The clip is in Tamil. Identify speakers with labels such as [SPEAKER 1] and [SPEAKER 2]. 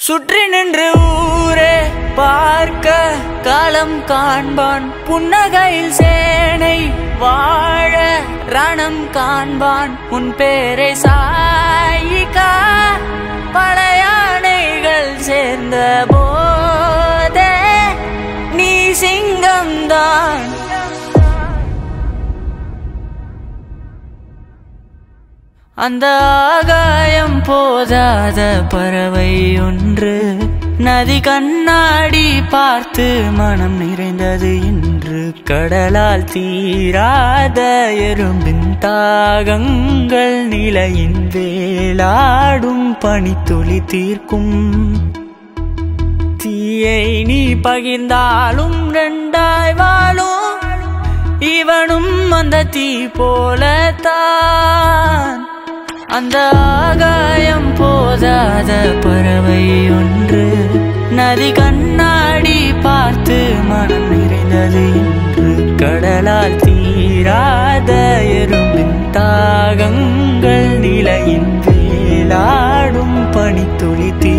[SPEAKER 1] சுற்றி நின்று ஊரே பார்க்க காலம் காண்பான் புன்னகையில் சேனை வாழ ரணம் காண்பான் உன் பேரை சாயிக்கா பல யானைகள் சேர்ந்த போதே நீ சிங்கம்தான் அந்த ஆகாயம் போதாத பறவை ஒன்று நதி கண்ணாடி பார்த்து மனம் நிறைந்தது என்று கடலால் தீராத எறும்பின் தாகங்கள் நிலையின் வேலாடும் பனித்துளி தீர்க்கும் தீயை நீ பகிர்ந்தாலும் ரெண்டாய் வாழும் இவனும் அந்த தீ போலத்தான் அந்த ஆகாயம் போதாத பறவை ஒன்று நதி கண்ணாடி பார்த்து மனம் நிறைந்தது என்று கடலால் தீராத எறும்பின் தாகங்கள் நிலையின் வேலாடும் பனித்துளி தீ